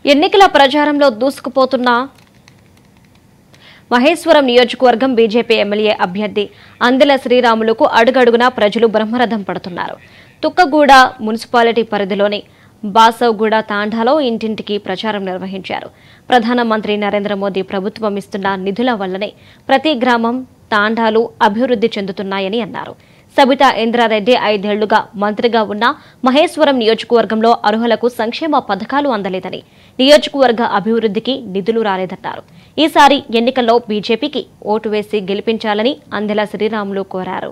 ఎన్నికల ప్రచారంలో దూసుకుపోతున్న మహేశ్వరం నియోజకవర్గం బీజేపీ ఎమ్మెల్యే అభ్యర్థి అందెల శ్రీరాములకు అడుగడుగునా ప్రజలు బ్రహ్మరథం పడుతున్నారు తుక్కగూడ మున్సిపాలిటీ పరిధిలోని బాసవ్గూడ తాండాలో ఇంటింటికి ప్రచారం నిర్వహించారు ప్రధానమంత్రి నరేంద్ర మోదీ ప్రభుత్వం ఇస్తున్న నిధుల వల్లనే ప్రతి గ్రామం తాండాలు అభివృద్ధి చెందుతున్నాయని అన్నారు సబితా ఇంద్రారెడ్డి ఐదేళ్లుగా మంత్రిగా ఉన్న మహేశ్వరం నియోజకవర్గంలో అర్హులకు సంక్షేమ పథకాలు అందలేదని నియోజకవర్గ అభివృద్ధికి నిధులు రాలేదన్నారు ఈసారి ఎన్నికల్లో బీజేపీకి ఓటు వేసి గెలిపించాలని అందెల శ్రీరాములు కోరారు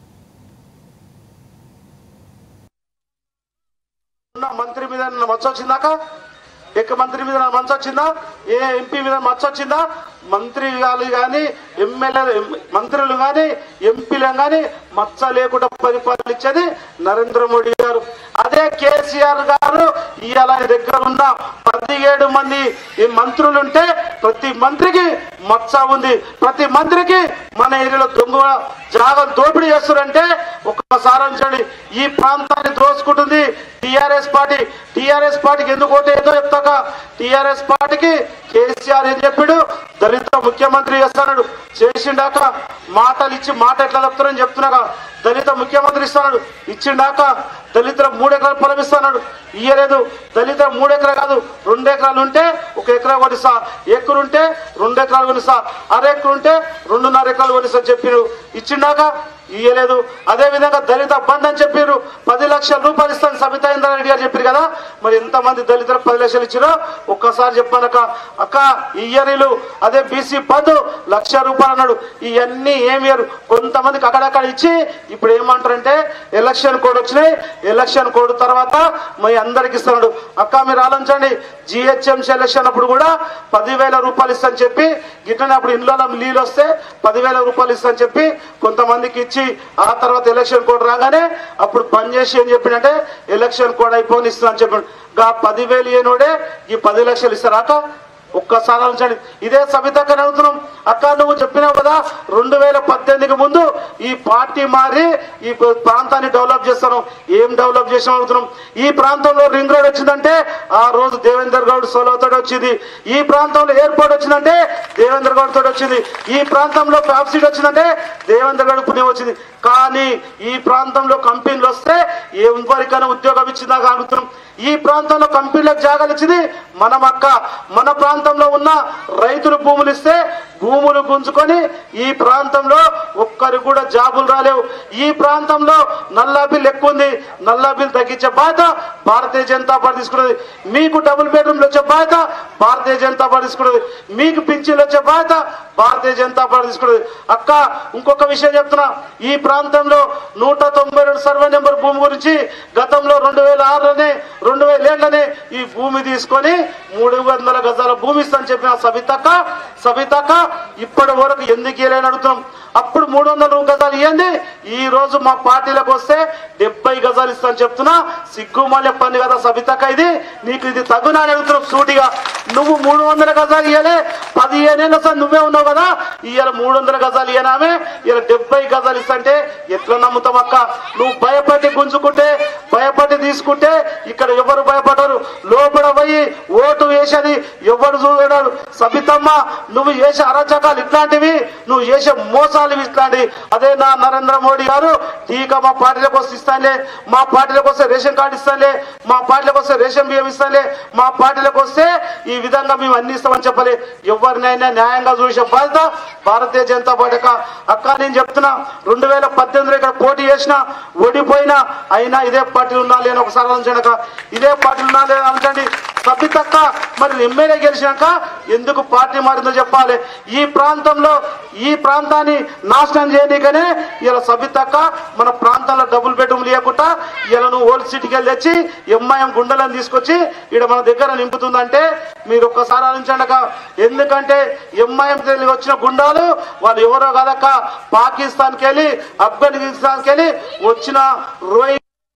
ఉన్న మంత్రి మీద నన్ను మచ్చ వచ్చిందాక ఎక్క మంత్రి మీద నన్ను మచ్చ వచ్చిందా ఏ ఎంపీ మీద మచ్చ వచ్చిందా మంత్రి గారు కానీ ఎమ్మెల్యే మంత్రులు కానీ ఎంపీలు కానీ మచ్చ లేకుండా పరిపాలించేది నరేంద్ర మోడీ గారు అదే కేసీఆర్ గారు ఇవాళ ఆయన దగ్గర ఉన్న పదిహేడు మంది ఈ మంత్రులు ఉంటే ప్రతి మంత్రికి మచ్చ ఉంది ప్రతి మంత్రికి మన ఏరియాలో దొంగ జాగం దోపిడీ చేస్తారంటే ఒక్కసారి అంచండి ఈ ప్రాంతాన్ని దోసుకుంటుంది టిఆర్ఎస్ పార్టీ టిఆర్ఎస్ పార్టీకి ఎందుకు ఓటు ఏదో చెప్తాక టిఆర్ఎస్ పార్టీకి కేసీఆర్ ఏం చెప్పాడు దళిత ముఖ్యమంత్రి చేస్తాడు చేసిండాక మాటలు ఇచ్చి మాట ఎట్లా చెప్తారని చెప్తున్నాక దళిత ముఖ్యమంత్రి ఇస్తున్నాడు ఇచ్చిండాక దళితులకు మూడు ఎకరాలు పొలం ఇస్తున్నాడు ఇయ్యలేదు దళిత మూడు ఎకరా కాదు రెండు ఎకరాలు ఉంటే ఒక ఎకరా కొనిస్తా ఎకరు ఉంటే రెండు ఎకరాలు కొనిస్తా అర ఎకరు ఉంటే రెండున్నర ఎకరాలు కొనిస్తా చెప్పారు ఇచ్చిండాక ఇయ్యలేదు అదే విధంగా దళిత బంధు అని చెప్పారు పది లక్షల రూపాయలు ఇస్తాను సబితా ఇంద్రారెడ్డి గారు చెప్పారు కదా మరి ఎంతమంది దళితులకు పది లక్షలు ఇచ్చారో ఒక్కసారి చెప్పానక్క అక్క ఇయ్యరీలు అదే బీసీ బంధు లక్ష రూపాయలు అన్నాడు ఇవన్నీ ఏమి ఇయ్యరు కొంతమందికి అక్కడక్కడ ఇచ్చి ఇప్పుడు ఏమంటారంటే ఎలక్షన్ కోడ్ వచ్చినాయి ఎలక్షన్ కోడ్ తర్వాత మీ అందరికి ఇస్తున్నాడు అక్క మీరు ఆలోచించండి జిహెచ్ఎంసీ ఎలక్షన్ అప్పుడు కూడా పదివేల రూపాయలు ఇస్తాను చెప్పి గిట్టనే అప్పుడు ఇంట్లో నీళ్ళు వస్తే పదివేల రూపాయలు ఇస్తాను చెప్పి కొంతమందికి ఇచ్చి ఆ తర్వాత ఎలక్షన్ కోడ్ రాగానే అప్పుడు పని చేసి ఏం చెప్పిండంటే ఎలక్షన్ కోడ్ అయిపోయి ఇస్తా అని చెప్పాడు గా పదివేలు ఏనోడే ఈ పది లక్షలు ఇస్తారాక ఒక్కసారి ఆలోచించండి ఇదే సబితక్క అడుగుతున్నాం అక్క నువ్వు చెప్పినావు కదా రెండు వేల పద్దెనిమిదికి ముందు ఈ పార్టీ మారి ఈ ప్రాంతాన్ని డెవలప్ చేస్తాను ఏం డెవలప్ చేసాం అడుగుతున్నాం ఈ ప్రాంతంలో రింగ్ రోడ్ వచ్చిందంటే ఆ రోజు దేవేందర్ గౌడ్ సోలోతో వచ్చింది ఈ ప్రాంతంలో ఎయిర్పోర్ట్ వచ్చిందంటే దేవేంద్ర గౌడ్ తోటి వచ్చింది ఈ ప్రాంతంలో ఫ్యాప్ సీట్ వచ్చిందంటే దేవేంద్ర గౌడ్ పుణ్యం వచ్చింది కానీ ఈ ప్రాంతంలో కంపెనీలు వస్తే ఎవరికైనా ఉద్యోగం ఇచ్చిందాక అడుగుతున్నాం ఈ ప్రాంతంలో కంపెనీలకు జాగాలు ఇచ్చింది మనం అక్క మన ప్రాంతంలో ఉన్న రైతులు భూములు ఇస్తే భూములు గుంజుకొని ఈ ప్రాంతంలో ఒక్కరికి కూడా జాబులు రాలేవు ఈ ప్రాంతంలో నల్లా బిల్ ఎక్కువ ఉంది నల్లా బిల్ తగ్గించే బాధ్యత భారతీయ జనతా పార్టీ తీసుకున్నది మీకు డబుల్ బెడ్రూమ్లు వచ్చే బాధ్యత భారతీయ జనతా పార్టీ తీసుకున్నది మీకు పింఛన్లు వచ్చే బాధ్యత భారతీయ జనతా పార్టీ తీసుకున్నది అక్క ఇంకొక విషయం చెప్తున్నా ఈ ప్రాంతంలో నూట తొంభై రెండు సర్వే నెంబర్ భూమి గురించి గతంలో రెండు వేల ఆరులోనే రెండు వేల ఏళ్ళనే ఈ భూమి తీసుకొని మూడు వందల గజాల భూమి ఇస్తాను చెప్పిన సబితక్క సబితక్క ఇప్పటి వరకు ఎందుకు ఇవ్వలేని అడుగుతున్నాం అప్పుడు మూడు వందల గజాలు ఇవ్వండి ఈ రోజు మా పార్టీలకు వస్తే డెబ్బై గజాలు ఇస్తాను చెప్తున్నా సిగ్గుమాలే పని కదా సబితక్క ఇది నీకు ఇది తగునా అని అడుగుతున్నాం సూటిగా నువ్వు మూడు వందల గజాలు ఇవ్వలే పదిహేనేళ్ళ సార్ నువ్వే ఉన్నావు కదా ఇవాళ మూడు వందల గజాలు ఇవ్వనామే ఇలా డెబ్బై గజాలు ఇస్తంటే ఎట్లా నమ్ముతాం అక్క నువ్వు భయపడి గుంజుకుంటే భయపడి తీసుకుంటే ఇక్కడ ఎవరు భయపడరు లోపల పోయి ఓటు వేసేది ఎవరు చూడడు సబితమ్మ నువ్వు చేసే అరాచకాలు ఇట్లాంటివి నువ్వు చేసే మోసాలు ఇట్లాంటివి అదే నా నరేంద్ర మోడీ గారు టీకా మా పార్టీలకు వస్తే ఇస్తానులే మా పార్టీలకు వస్తే రేషన్ కార్డు ఇస్తానులే మా పార్టీలకు వస్తే రేషన్ బియ్యం ఇస్తానులే మా పార్టీలకు వస్తే ఈ విధంగా మేము అన్ని ఇస్తామని చెప్పలే ఎవరినైనా న్యాయంగా చూసే బాధ్యత భారతీయ జనతా పార్టీ అక్క అక్క నేను చెప్తున్నా రెండు వేల పద్దెనిమిదిలో ఇక్కడ పోటీ చేసిన ఓడిపోయినా అయినా ఇదే పార్టీలు ఉన్నా లేని ఒకసారి ఆలోచించక ఇదే పార్టీలు ఉన్నా లేని ఆలోచించండి సభ్యతక్క మరి ఎమ్మెల్యే గెలిచినాక ఎందుకు పార్టీ మారిందో చెప్పాలి ఈ ప్రాంతంలో ఈ ప్రాంతాన్ని నాశనం చేయనీకనే ఇలా సభ్యతక్క మన ప్రాంతంలో డబుల్ బెడ్రూమ్ లేకుండా ఇలా నువ్వు ఓల్డ్ సిటీకి వెళ్ళి తెచ్చి ఎంఐఎం గుండెలను తీసుకొచ్చి ఇక్కడ మన దగ్గర నింపుతుందంటే మీరు ఒక్కసారి ఆలోచించండి అక్క ఎందుకంటే ఎంఐఎం వచ్చిన గుండాలు వాళ్ళు ఎవరో కదక్క పాకిస్తాన్కి వెళ్ళి ఆఫ్ఘనిస్తాన్కి వెళ్ళి వచ్చిన రోహింగ్